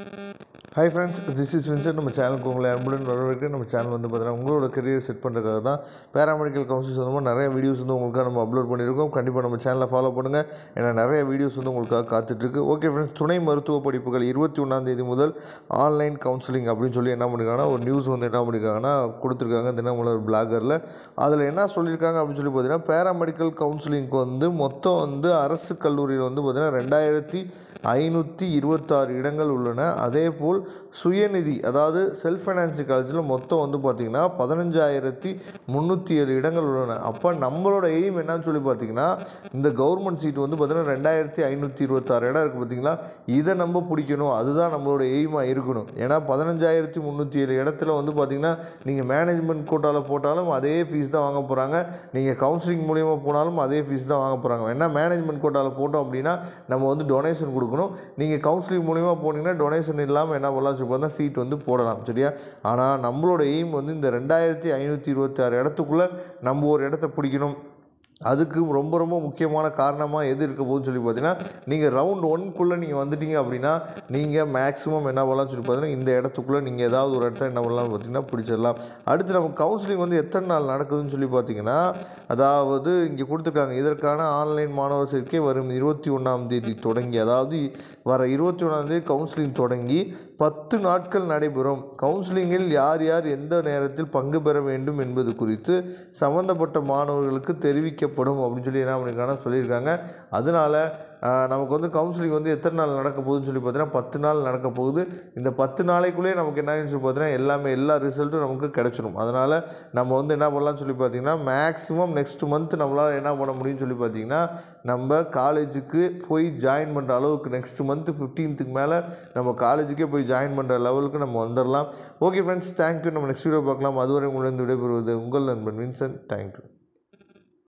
hi friends this is Vincent நம்ம சேனலுக்கு உங்களை அன்புடன் வரவேற்க நம்ம சேனல் வந்து பார்த்தீங்கன்னா உங்களோட கரியர் செட் பண்ணுறதுக்காக தான் பேராமெடிக்கல் கவுன்சில் சம்மந்தமாக நிறைய வீடியோஸ் வந்து உங்களுக்காக நம்ம அப்லோட் பண்ணியிருக்கோம் கண்டிப்பாக நம்ம சேனலை ஃபாலோ பண்ணுங்கள் ஏன்னா நிறைய வீடியோஸ் வந்து உங்களுக்காக காத்துட்ருக்கு ஓகே ஃப்ரெண்ட்ஸ் துணை மருத்துவ படிப்புகள் இருபத்தி ஒன்றாந்தேதி முதல் ஆன்லைன் கவுன்சிலிங் அப்படின்னு சொல்லி என்ன பண்ணியிருக்காங்கன்னா ஒரு நியூஸ் வந்து என்ன பண்ணியிருக்காங்கன்னா கொடுத்துருக்காங்க தினமலர் பிளாகரில் அதில் என்ன சொல்லியிருக்காங்க அப்படின்னு சொல்லி பார்த்தீங்கன்னா பேராமெடிக்கல் கவுன்சிலிங்க்கு வந்து மொத்தம் வந்து அரசு கல்லூரியில் வந்து பார்த்தீங்கன்னா ரெண்டாயிரத்தி ஐநூற்றி இருபத்தாறு இடங்கள் உள்ளன அதே போல் சுயநிதி அதாவது செல்ஃப் ஃபைனான்சி காலேஜில் மொத்தம் வந்து பார்த்திங்கன்னா பதினஞ்சாயிரத்தி முந்நூற்றி ஏழு இடங்கள் உள்ளன அப்போ நம்மளோட எய்ம் என்னன்னு சொல்லி பார்த்தீங்கன்னா இந்த கவர்மெண்ட் சீட் வந்து பார்த்திங்கன்னா ரெண்டாயிரத்தி ஐநூற்றி இருபத்தாறு இடம் இருக்குது பார்த்தீங்களா இதை நம்ம பிடிக்கணும் அதுதான் நம்மளோட எய்மாக இருக்கணும் ஏன்னா பதினஞ்சாயிரத்தி முந்நூற்றி ஏழு இடத்துல வந்து பார்த்திங்கன்னா நீங்கள் மேனேஜ்மெண்ட் கோட்டாவில் போட்டாலும் அதே ஃபீஸ் தான் வாங்க போகிறாங்க நீங்கள் கவுன்சிலிங் மூலியமாக போனாலும் அதே ஃபீஸ் தான் வாங்க போகிறாங்க ஏன்னா மேனேஜ்மெண்ட் கோட்டாவில் போட்டோம் அப்படின்னா நம்ம வந்து டொனேஷன் கொடுக்கணும் நீங்கள் கவுன்சிலிங் மூலியமாக போனீங்கன்னா டொனேஷன் இல்லாமல் என்ன பண்ணலாம் சொல்லி பார்த்தா சீட் வந்து போடலாம் சரியா ஆனால் நம்மளோட எய்ம் வந்து இந்த ரெண்டாயிரத்தி ஐநூற்றி இருபத்தி ஆறு இடத்துக்குள்ளே நம்ம ஒரு இடத்த பிடிக்கணும் அதுக்கு ரொம்ப ரொம்ப முக்கியமான காரணமாக எது இருக்க போகுதுன்னு சொல்லி பார்த்தீங்கன்னா நீங்கள் ரவுண்ட் ஒன்க்குள்ளே நீங்கள் வந்துட்டீங்க அப்படின்னா நீங்கள் மேக்ஸிமம் என்ன பண்ணலாம்னு சொல்லி பார்த்தீங்கன்னா இந்த இடத்துக்குள்ளே நீங்கள் ஏதாவது ஒரு இடத்த என்ன பண்ணலாம் பார்த்தீங்கன்னா பிடிச்சிடலாம் அடுத்து நம்ம கவுன்சிலிங் வந்து எத்தனை நாள் நடக்குதுன்னு சொல்லி பார்த்தீங்கன்னா அதாவது இங்கே கொடுத்துருக்காங்க இதற்கான ஆன்லைன் மாணவர் சேர்க்கை வரும் இருபத்தி ஒன்றாம் தேதி தொடங்கி அதாவது வர இருபத்தி ஒன்றாம் தேதி கவுன்சிலிங் தொடங்கி பத்து நாட்கள் நடைபெறும் கவுன்சிலிங்கில் யார் யார் எந்த நேரத்தில் பங்கு பெற வேண்டும் என்பது குறித்து சம்பந்தப்பட்ட மாணவர்களுக்கு தெரிவிக்கப்படும் அப்படின்னு சொல்லி என்ன பண்ணியிருக்காங்கன்னா சொல்லியிருக்காங்க அதனால ஆஹ், நமக்கு வந்து கவுன்சிலிங் வந்து எத்தனை நாள் நடக்க போகுதுன்னு சொல்லி பார்த்தீங்கன்னா பத்து நாள் நடக்க போகுது இந்த பத்து நாளைக்குள்ளேயே நமக்கு என்ன ஆகுதுன்னு சொல்லி பார்த்தீங்கன்னா எல்லாமே எல்லா ரிசல்ட்டும் நமக்கு கிடச்சிடும் அதனால் நம்ம வந்து என்ன பண்ணலாம்னு சொல்லி பார்த்தீங்கன்னா மேக்ஸிமம் நெக்ஸ்ட் மந்த் நம்மளால் என்ன பண்ண முடியும்னு சொல்லி பார்த்தீங்கன்னா நம்ம காலேஜுக்கு போய் ஜாயின் பண்ணுற அளவுக்கு நெக்ஸ்ட் மந்த் ஃபிஃப்டீன்த்துக்கு மேலே நம்ம காலேஜுக்கே போய் ஜாயின் பண்ணுற லெவலுக்கு நம்ம வந்துடலாம் ஓகே ஃப்ரெண்ட்ஸ் தேங்க்யூ நம்ம நெக்ஸ்ட் வீடியோ பார்க்கலாம் அதுவரை உங்களிடம் விடைபெறுவது உங்கள் நண்பன் வின்சென்ட் தேங்க்யூ